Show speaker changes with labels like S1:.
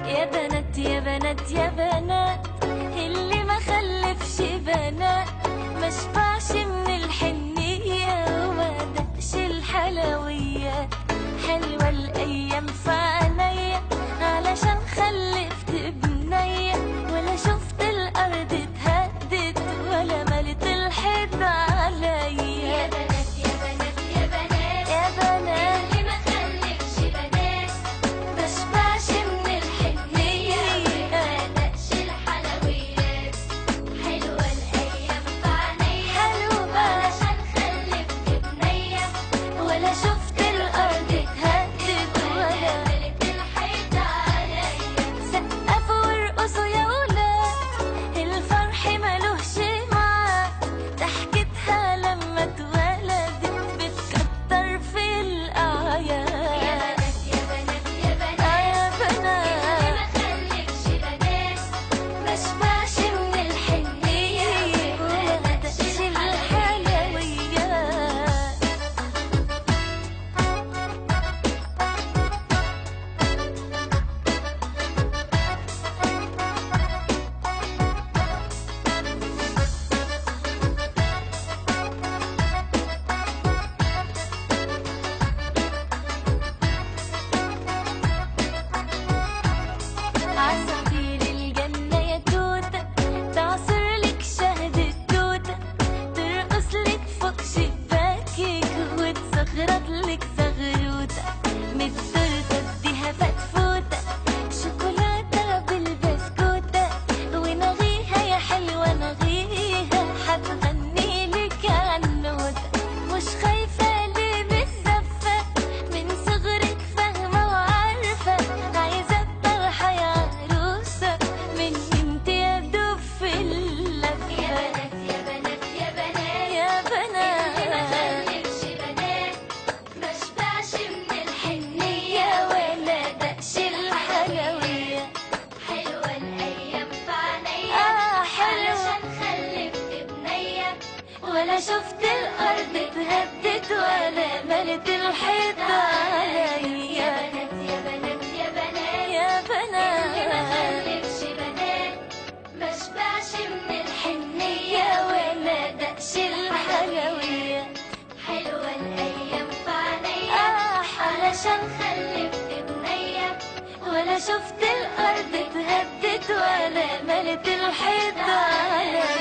S1: يا بنات يا بنات يا بنات اللي ما خلفش بنات ما شبعش من الحنية وما دقش الحلويات حلوة الأيام في عينيا علشان خلفت بنية ولا شفت الأرض اتهدت ولا ملت الحيط عليا
S2: يا بنات يا بنات يا بنات
S1: يا بنات
S2: اللي ما خلفش بنات
S1: ما شبعش من الحنية
S2: ما دقش الحلويات حلوة الأيام في عينيا
S1: حلوة
S2: علشان خلفت بنية
S1: ولا شفت الأرض اتهدت ولا
S2: ملت الحيط عليا
S1: سقفوا وارقصوا يا ولاد الفرح ملوش معاد ضحكتها لما اتولدت بتكتر في
S2: يا
S1: الأعياد
S2: بنات يا بنات يا
S1: آه
S2: بنات
S1: يا
S2: اللي ما
S1: بنات
S2: خلفش بنات
S1: ما شبعش من الحنية وما دقش الحلويات عصافير الجنة يا توتة تعصر لك شهد التوتة ترقص لك فوق شباكك وتصغرط لك زغروتة من التورتة اديها فتفوتة شوكولاتة بالبسكوتة ونغيها يا حلوة نغيها هتغني لك عنوتة مش خايفة ليه بالزفة من صغرك فاهمة وعارفة عايزة الطرحة يا عروسة من انت يا دوب في
S2: يا
S1: اللفة
S2: بنات يا بنات يا بنات
S1: يا
S2: اللي ما
S1: بنات
S2: خلفش بنات ما شبعش من الحنية
S1: يا ولا دقش الحلوية
S2: حلوة الأيام في عينيا
S1: آه حلوة
S2: علشان خلفت بنية
S1: ولا شفت الأرض اتهدت ولا ملت الحيط
S2: يا
S1: عليا
S2: بنات يا بنات يا بنات
S1: يا
S2: اللي ما
S1: بنات
S2: خلفش بنات ما شبعش من الحنية
S1: يا ولا دقش الحلوية
S2: حلوة الأيام في عينيا
S1: آه
S2: علشان خلفت بنية
S1: ولا شفت الأرض اتهدت ولا ملت الحيط عليا